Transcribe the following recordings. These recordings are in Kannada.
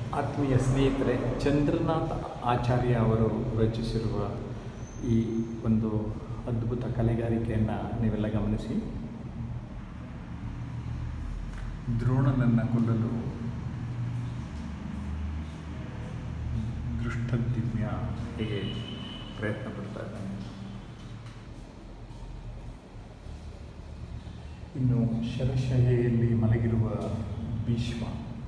ಆತ್ಮೀಯ ಸ್ನೇಹಿತರೆ ಚಂದ್ರನಾಥ್ ಆಚಾರ್ಯ ಅವರು ರಚಿಸಿರುವ ಈ ಒಂದು ಅದ್ಭುತ ಕಲೆಗಾರಿಕೆಯನ್ನು ನೀವೆಲ್ಲ ಗಮನಿಸಿ ದ್ರೋಣನನ್ನು ಕೊಲ್ಲಲು ದೃಷ್ಟದಿಮ್ಯ ಹೇಗೆ ಪ್ರಯತ್ನ ಪಡ್ತಾ ಇದ್ದಾನೆ ಇನ್ನು ಶರಶಯೆಯಲ್ಲಿ ಮಲಗಿರುವ ಭೀಷ್ಮ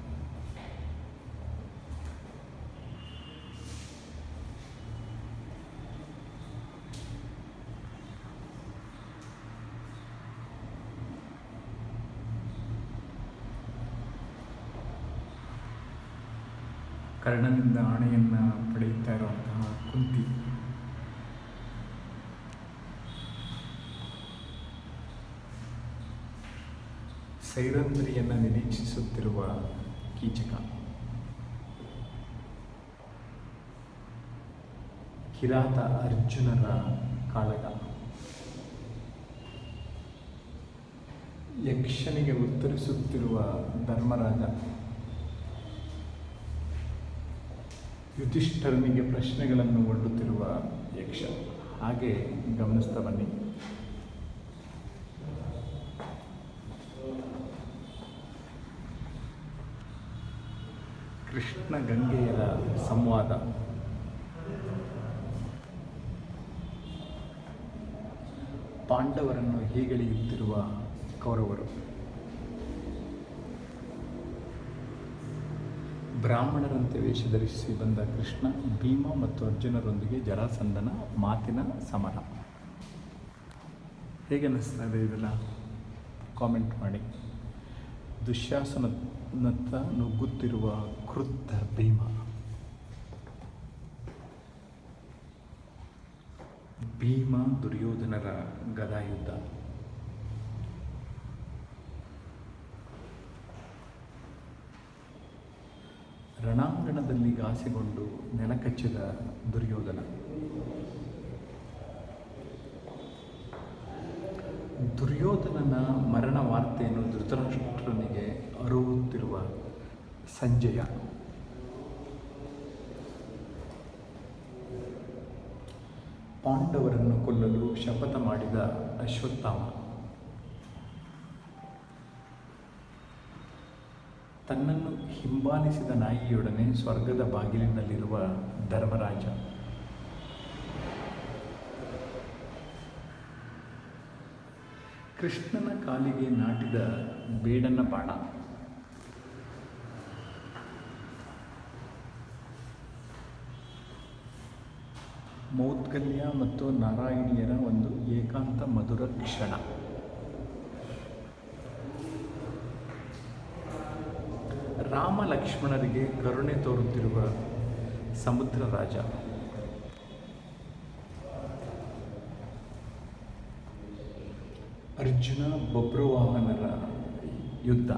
ಕರ್ಣನಿಂದ ಆಣೆಯನ್ನು ಪಡೆಯುತ್ತಾ ಇರುವಂತಹ ಕುಂತಿ ಸೈರಂಧ್ರಿಯನ್ನು ನಿರೀಕ್ಷಿಸುತ್ತಿರುವ ಕೀಚಕ ಕಿರಾತ ಅರ್ಜುನರ ಕಾಳಗ ಯಕ್ಷನಿಗೆ ಉತ್ತರಿಸುತ್ತಿರುವ ಧರ್ಮರಾಜ ಯುಧಿಷ್ಠರನಿಗೆ ಪ್ರಶ್ನೆಗಳನ್ನು ಒಡ್ಡುತ್ತಿರುವ ಯಕ್ಷ ಹಾಗೆ ಗಮನಿಸ್ತಾ ಬನ್ನಿ ಕೃಷ್ಣ ಗಂಗೆಯರ ಸಂವಾದ ಪಾಂಡವರನ್ನು ಹೀಗೆಳೆಯುತ್ತಿರುವ ಕೌರವರು ಬ್ರಾಹ್ಮಣರಂತೆ ವೇಷ ಧರಿಸಿ ಬಂದ ಕೃಷ್ಣ ಭೀಮ ಮತ್ತು ಅರ್ಜುನರೊಂದಿಗೆ ಜರಾಸಂಧನ ಮಾತಿನ ಸಮರ ಹೇಗೆ ಅನ್ನಿಸ್ತಾ ಇದೆ ಇದೆಲ್ಲ ಕಾಮೆಂಟ್ ಮಾಡಿ ದುಶ್ಯಾಸನತ್ತ ನುಗ್ಗುತ್ತಿರುವ ಕ್ರುದ್ಧ ಭೀಮ ಭೀಮ ದುರ್ಯೋಧನರ ಗದಾಯುದ್ಧ ರಣಾಂಗಣದಲ್ಲಿ ಘಾಸಿಗೊಂಡು ನೆಲಕಚ್ಚಿದ ದುರ್ಯೋಧನ ದುರ್ಯೋಧನನ ಮರಣ ವಾರ್ತೆಯನ್ನು ಧೃತರಾಷ್ಟ್ರನಿಗೆ ಅರುವುತ್ತಿರುವ ಸಂಜಯ ಪಾಂಡವರನ್ನು ಕೊಲ್ಲಲು ಶಪಥ ಮಾಡಿದ ಅಶ್ವತ್ಥಾಮ ತನ್ನನ್ನು ಹಿಂಬಾಲಿಸಿದ ನಾಯಿಯೊಡನೆ ಸ್ವರ್ಗದ ಬಾಗಿಲಿನಲ್ಲಿರುವ ಧರ್ಮರಾಜ ಕೃಷ್ಣನ ಕಾಲಿಗೆ ನಾಟಿದ ಬೇಡನ ಬಾಣ ಮೌದ್ಗಲ್ಯ ಮತ್ತು ನಾರಾಯಣಿಯರ ಒಂದು ಏಕಾಂತ ಮಧುರ ಕ್ಷಣ ರಾಮ ಲಕ್ಷ್ಮಣರಿಗೆ ಕರುಣೆ ತೋರುತ್ತಿರುವ ಸಮುದ್ರ ರಾಜ ಅರ್ಜುನ ಬಬ್ರುವಾಹನರ ಯುದ್ಧ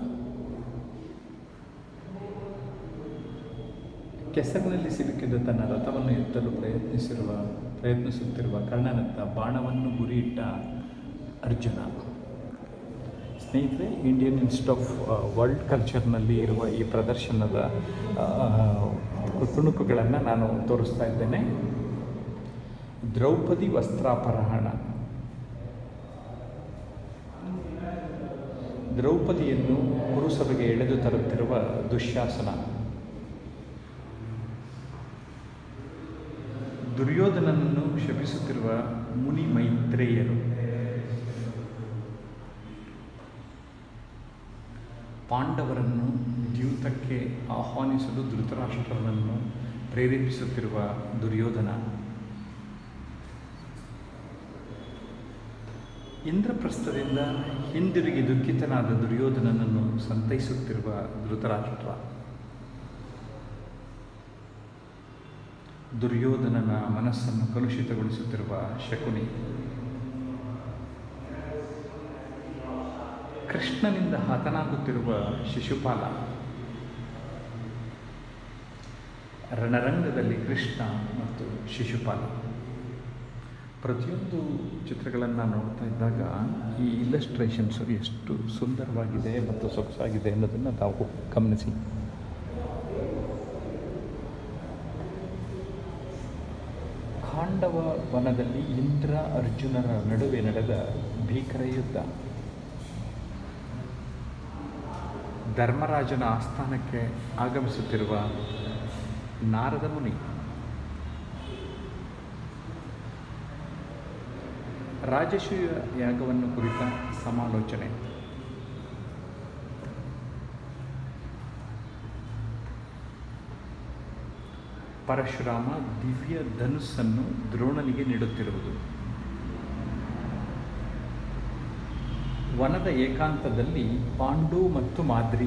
ಕೆಸರಿನಲ್ಲಿ ಸಿಲುಕಿದ ತನ್ನ ರಥವನ್ನು ಎತ್ತಲು ಪ್ರಯತ್ನಿಸಿರುವ ಪ್ರಯತ್ನಿಸುತ್ತಿರುವ ಕರ್ಣನತ್ತ ಬಾಣವನ್ನು ಗುರಿಯಿಟ್ಟ ಅರ್ಜುನ ಸ್ನೇಹಿತರೆ ಇಂಡಿಯನ್ ಇನ್ಸ್ಟಿಟ್ಯೂಟ್ ಆಫ್ ವರ್ಲ್ಡ್ ಕಲ್ಚರ್ನಲ್ಲಿ ಇರುವ ಈ ಪ್ರದರ್ಶನದ ತುಣುಕುಗಳನ್ನು ನಾನು ತೋರಿಸ್ತಾ ಇದ್ದೇನೆ ದ್ರೌಪದಿ ವಸ್ತ್ರಾಪಹರಣ ದ್ರೌಪದಿಯನ್ನು ಕುರುಸಭೆಗೆ ಎಳೆದು ತರುತ್ತಿರುವ ದುಶ್ಯಾಸನ ದುರ್ಯೋಧನನನ್ನು ಶಪಿಸುತ್ತಿರುವ ಮುನಿ ಮೈತ್ರೇಯರು ಪಾಂಡವರನ್ನು ದ್ಯೂತಕ್ಕೆ ಆಹ್ವಾನಿಸಲು ಧೃತರಾಷ್ಟ್ರನನ್ನು ಪ್ರೇರೇಪಿಸುತ್ತಿರುವ ದುರ್ಯೋಧನ ಇಂದ್ರಪ್ರಸ್ಥದಿಂದ ಹಿಂದಿರುಗಿ ದುಃಖಿತನಾದ ದುರ್ಯೋಧನನನ್ನು ಸಂತೈಸುತ್ತಿರುವ ಧೃತರಾಷ್ಟ್ರ ದುರ್ಯೋಧನನ ಮನಸ್ಸನ್ನು ಕಲುಷಿತಗೊಳಿಸುತ್ತಿರುವ ಶಕುನಿ ಕೃಷ್ಣನಿಂದ ಹತನಾಗುತ್ತಿರುವ ಶಿಶುಪಾಲ ರಣರಂಗದಲ್ಲಿ ಕೃಷ್ಣ ಮತ್ತು ಶಿಶುಪಾಲ ಪ್ರತಿಯೊಂದು ಚಿತ್ರಗಳನ್ನು ನೋಡ್ತಾ ಇದ್ದಾಗ ಈ ಇಲ್ಲಸ್ಟ್ರೇಷನ್ಸು ಎಷ್ಟು ಸುಂದರವಾಗಿದೆ ಮತ್ತು ಸೊಗಸಾಗಿದೆ ಅನ್ನೋದನ್ನು ತಾವು ಗಮನಿಸಿ ಪಾಂಡವ ವನದಲ್ಲಿ ಇಂದ್ರ ಅರ್ಜುನರ ನಡುವೆ ನಡೆದ ಭೀಕರ ಯುದ್ಧ ಧರ್ಮರಾಜನ ಆಸ್ಥಾನಕ್ಕೆ ಆಗಮಿಸುತ್ತಿರುವ ನಾರದ ಮುನಿ ರಾಜಸೂಯ ಯಾಗವನ್ನು ಕುರಿತ ಸಮಾಲೋಚನೆ ಪರಶುರಾಮ ದಿವ್ಯ ಧನುಸ್ಸನ್ನು ದ್ರೋಣನಿಗೆ ನೀಡುತ್ತಿರುವುದು ವನದ ಏಕಾಂತದಲ್ಲಿ ಪಾಂಡು ಮತ್ತು ಮಾದ್ರಿ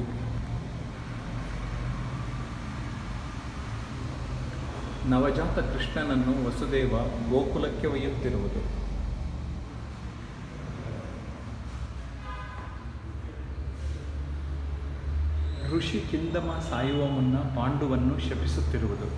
ನವಜಾತ ಕೃಷ್ಣನನ್ನು ವಸುದೇವ ಗೋಕುಲಕ್ಕೆ ಒಯ್ಯುತ್ತಿರುವುದು ಋಷಿ ಕಿಂದಮ ಸಾಯುವ ಮುನ್ನ ಪಾಂಡುವನ್ನು ಶಪಿಸುತ್ತಿರುವುದು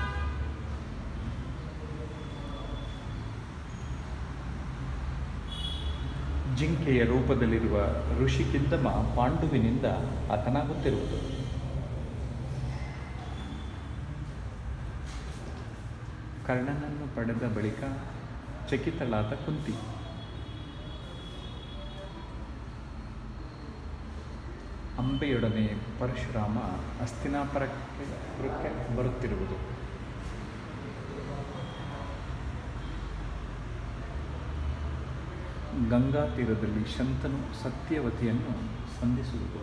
ಜಿಂಕೆಯ ರೂಪದಲ್ಲಿರುವ ಋಷಿ ಕಿಂದಮ ಪಾಂಡುವಿನಿಂದ ಹತನಾಗುತ್ತಿರುವುದು ಕರ್ಣನನ್ನು ಪಡೆದ ಬಳಿಕ ಚಕಿತಳಾದ ಕುಂತಿ ಅಂಬೆಯೊಡನೆ ಪರಶುರಾಮ ಹಸ್ತಿನಾಪುರಕ್ಕೆ ಪುರಕ್ಕೆ ಬರುತ್ತಿರುವುದು ಗಂಗಾ ತೀರದಲ್ಲಿ ಶಂತನು ಸತ್ಯವತಿಯನ್ನು ಸಂಧಿಸುವುದು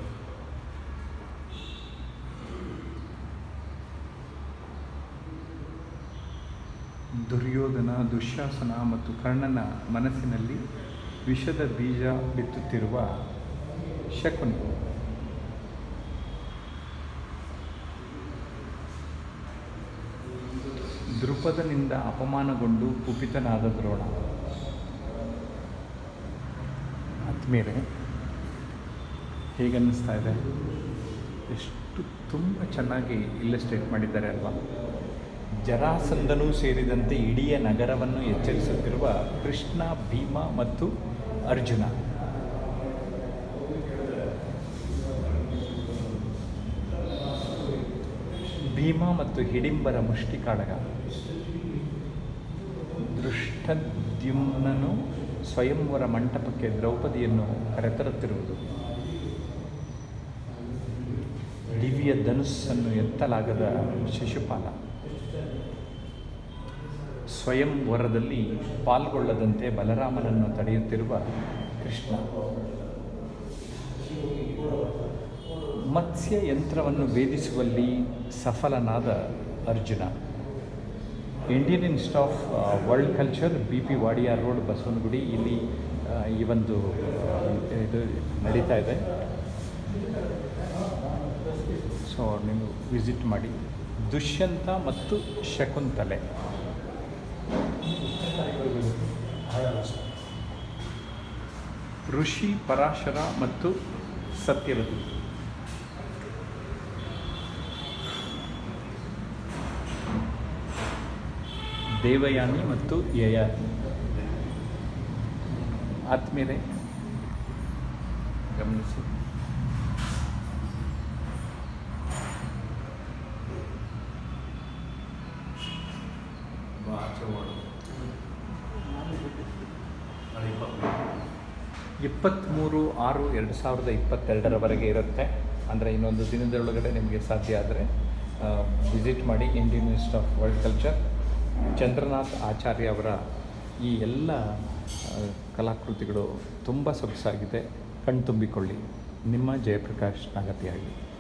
ದುರ್ಯೋಧನ ದುಶ್ಯಾಸನ ಮತ್ತು ಕರ್ಣನ ಮನಸ್ಸಿನಲ್ಲಿ ವಿಷದ ಬೀಜ ಬಿತ್ತುತ್ತಿರುವ ಶಕುನಿ ದೃಪದನಿಂದ ಅಪಮಾನಗೊಂಡು ಕುಪಿತನಾದ ದ್ರೋಣ ಆತ್ಮೀಯರೇ ಹೇಗನ್ನಿಸ್ತಾ ಇದೆ ಎಷ್ಟು ತುಂಬ ಚೆನ್ನಾಗಿ ಇಲ್ಲಸ್ಟ್ರೇಟ್ ಮಾಡಿದ್ದಾರೆ ಅಲ್ವಾ ಜರಾಸಂಧನೂ ಸೇರಿದಂತೆ ಇಡೀ ನಗರವನ್ನು ಎಚ್ಚರಿಸುತ್ತಿರುವ ಕೃಷ್ಣ ಭೀಮ ಮತ್ತು ಅರ್ಜುನ ಭೀಮ ಮತ್ತು ಹಿಡಿಂಬರ ಮುಷ್ಟಿ ಕಾಳಗ ದೃಷ್ಟದ್ಯುಮ್ನನು ಸ್ವಯಂವರ ಮಂಟಪಕ್ಕೆ ದ್ರೌಪದಿಯನ್ನು ಕರೆತರುತ್ತಿರುವುದು ದಿವ್ಯ ಧನುಸ್ಸನ್ನು ಎತ್ತಲಾಗದ ಶಿಶುಪಾಲ ಸ್ವಯಂವರದಲ್ಲಿ ಪಾಲ್ಗೊಳ್ಳದಂತೆ ಬಲರಾಮನನ್ನು ತಡೆಯುತ್ತಿರುವ ಕೃಷ್ಣ ಮತ್ಸ್ಯ ಯಂತ್ರವನ್ನು ವೇದಿಸುವಲ್ಲಿ ಸಫಲನಾದ Arjuna Indian Institute of World Culture B P Wadiyar road Basavanagudi ಇಲ್ಲಿ ಆ, ಈ ಒಂದು ಆ, ಇದು ನಡೀತಾ ಇದೆ ಸೊ ನೀವು ವಿಸಿಟ್ ಮಾಡಿ ದುಷ್ಯಂತ ಮತ್ತು ಶಕುಂತಲೆ ಋಷಿ ಪರಾಶರ ಮತ್ತು ಸತ್ಯವತಿ ದೇವಯಾನಿ ಮತ್ತು ಯಯಾತಿ ಆತ್ಮೀಯರೇ ಗಮನಿಸಿ ಇಪ್ಪತ್ತ್ಮೂರು ಆರು ಎರಡು ಸಾವಿರದ ಇಪ್ಪತ್ತೆರಡರವರೆಗೆ ಇರುತ್ತೆ ಅಂದರೆ ಇನ್ನೊಂದು ದಿನದೊಳಗಡೆ ನಿಮಗೆ ಸಾಧ್ಯ ಆದರೆ ವಿಸಿಟ್ ಮಾಡಿ Indian Institute of World Culture Chandranath Acharya ಅವರ ಈ ಎಲ್ಲ ಆ, ಕಲಾಕೃತಿಗಳು ತುಂಬ ಸೊಗಸಾಗಿದೆ ಕಣ್ತುಂಬಿಕೊಳ್ಳಿ ನಿಮ್ಮ ಜಯಪ್ರಕಾಶ್ ನಾಗತಿಯಾಗಿ